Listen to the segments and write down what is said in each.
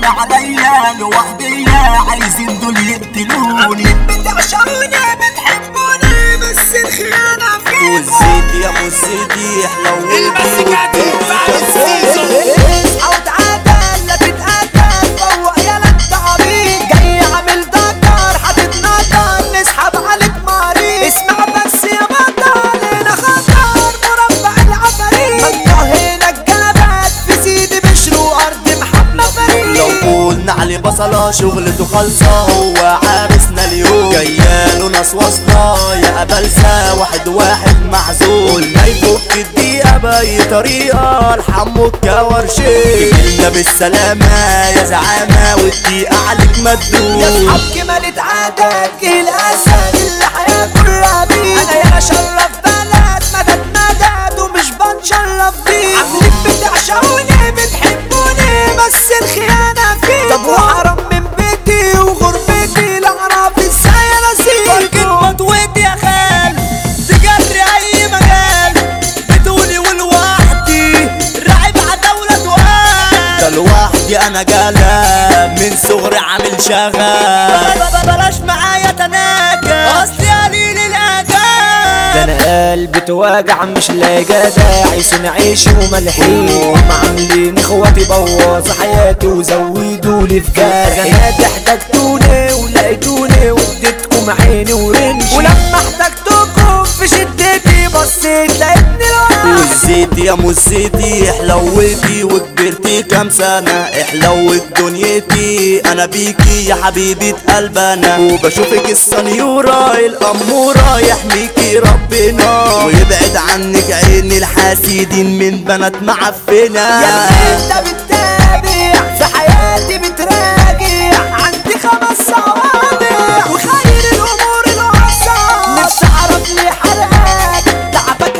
انا عليا لوحدي عايزين دول يقتلوني بتعشقوني بتحبوني بس الخيانة فيكم والزيت يا ابو الزيت اصحى وتعادل لا تتقاتل فوق يا لا انت عبيط جاي عامل دكر هتتنطر نسحب عليك مريض اسمع بس يا بطل هنا خطر مربع العفاريت منطقة هنا الجنبات في سيدي بشر وارض محمد فريد لو قلنا عليه بصلة شغلته خالصة هو عارسنا اليوم جاياله ناس واصلة يا قبلسة واحد واحد معزول قلنا يفك الدقيقة بأي طريقة الحمو الكورشي جبنا بالسلامة يا زعامة والدقيقة عليك يا مدوس اصحاب كمالة عادات جه الاسد اللي هياكل ربيع انا يا شرف بلد مدد مدد ومش بنشرف بيه عاملين بتعشقوني بتحبوني بس الخيانة فيه طب وحرام من بيتي وغربتي لا اعرف ازاي انسيكم مطويت يا خال تجري اي مجال بتقولي ولوحدي راعي مع دولة وقال ده لوحدي انا جالة من صغري عامل شغال بلاش معايا تناكة اصلي قليل الاجال ده انا قلبي تواجع مش لاقي داعي عيشي وملحين عاملين اخواتي بوظ حياتي وزودوا لي في جرحي احتجتوني ولقيتوني واديتكم عيني ورمشي ولما احتجتكم في شدتي بصيت لقيتني لوحدي والزيت يا مزيتي حلوتي وكبرتي كام سنة احلوت دنيتي انا بيكي يا حبيبة قلب انا وبشوفك السنيورة الامورة يحميكي ربنا ويبعد عنك عين الحاسدين من بنات معفنة يا انت بتتابع في حياتي بتراجع عندي خمس صوابع وخير الامور الوسط نفسي اعرف ليه حرقك تعبك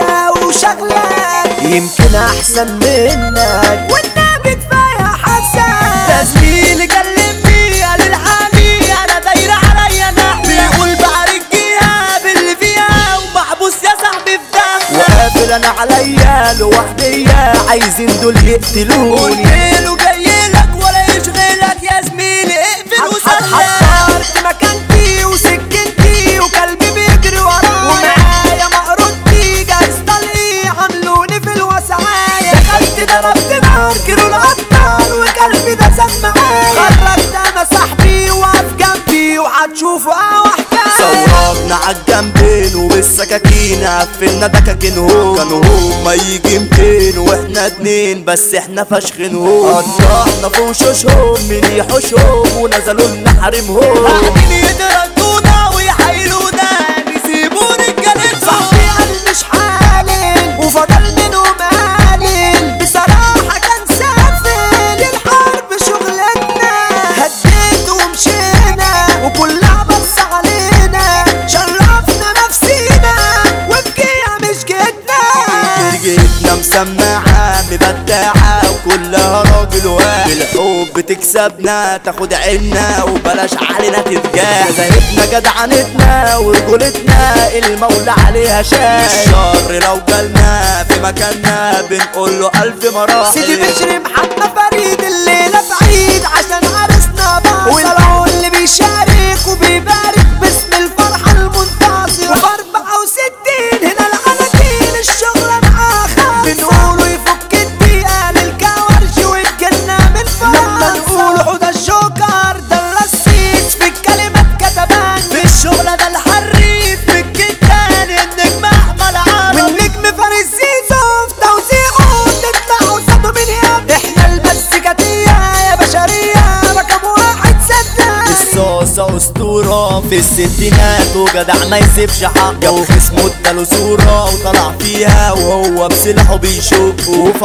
وشغلك يمكن احسن منك والنبي كفايه حسن يا زميلي كلمني قال الحالي انا دايرة عليا نحبي بيقول بعرجيها باللي فيها ومحبوس يا صاحبي في دمي وقافل انا عليا لوحدي عايزين دول يقتلوني قلتله جايلك ولا يشغلك يا زميلي اقفل وسلم حضرت مكانتي وسكنتي وقلبي بيجري ورايا ومعايا مقرودتي جايز طلقي عملوني في الوسعاية دخلت ضربت نار كيلو القطار وقلبي ده سمعايا خرجت انا صاحبي وقف جنبي وهتشوفوا اقوى حكاية صورنا عالجنبين وبالسكاكين قفلنا دكاكينهم كانوا هما يجي 200 واحنا اتنين بس احنا فشخنهم قطعنا في وشوشهم من يحوشهم ونزلوا لنا حريمهم قاعدين يتردونا ويحايلونا نسيبوا رجالتهم صاحبي قال مش حالل وفضل منهم قالل بصراحة كان سافل الحرب شغلتنا هديت ومشينا وكلها بص علينا شرفنا نفسينا وبكيها مش جيتنا جيتنا مسمعة مبدعة وكلها راجل واحد بالحب تكسبنا تاخد عنا وبلاش علينا تتجاه زهقنا جدعنتنا ورجولتنا المولى عليها شاي الشر لو جالنا في مكاننا بنقول له ألف مراحل سيدي بشري محمد فريد الليلة في عيد عشان عرسنا بعض والعون اللي بيشارك وبيبارك باسم الفرحة المنتصرة وفي 64 هنا العناكين الشغلة معاه خالصة بنقولوا يفك الدقيقة للكورش والجنة من فرح لما نقول حوض الجوكر ده الرصيص في الكلمات كتبان في الشغلة ده الحريف في الجدان النجم أحمد عرب والنجم فارس زيزو في توزيعه تطلعوا صدوا من هياب احنا المزيكاتية يا بشرية رقم واحد صدقني الصوصة أسطورة في الستينات وجدع ما يسيبش حقه خصمه اداله صورة وطلع فيها وهو بسلاحه بيشق وفي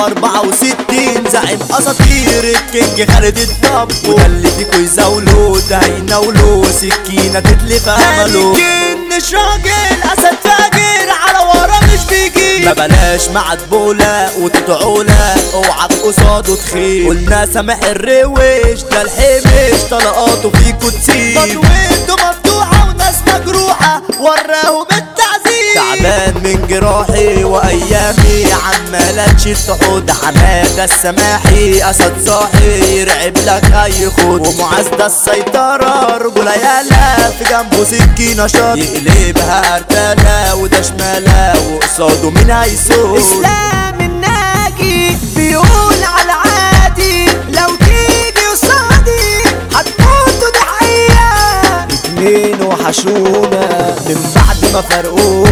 64 زعيم أساطير الكينج خالد الدب وده اللي فيكو يزاوله ده هيناوله سكينة تتلف أمله مش راجل أسد فاجر على ورا مش بيجي ما بلاش مع دبولة وتدعولة اوعى قصاده تخيل قلنا سامح الروش ده الحمش طلقاته فيكو تسيب تطويته مفتوحة وناس مجروحة وراهم التعذيب تعبان من جراحي وايامي عمالة تشيل تحود حمادة السماحي اسد صاحي يرعب لك اي خد ومعاذ ده السيطرة رجولة يالا في جنبه سكينة شط يقلبها ارتالة وده شمالة وقصاده مين هيسود اسلام الناجي بيقول على عادي لو تيجي قصادي هتموتوا دي حقيقة اتنين وحشونا من بعد ما فرقونا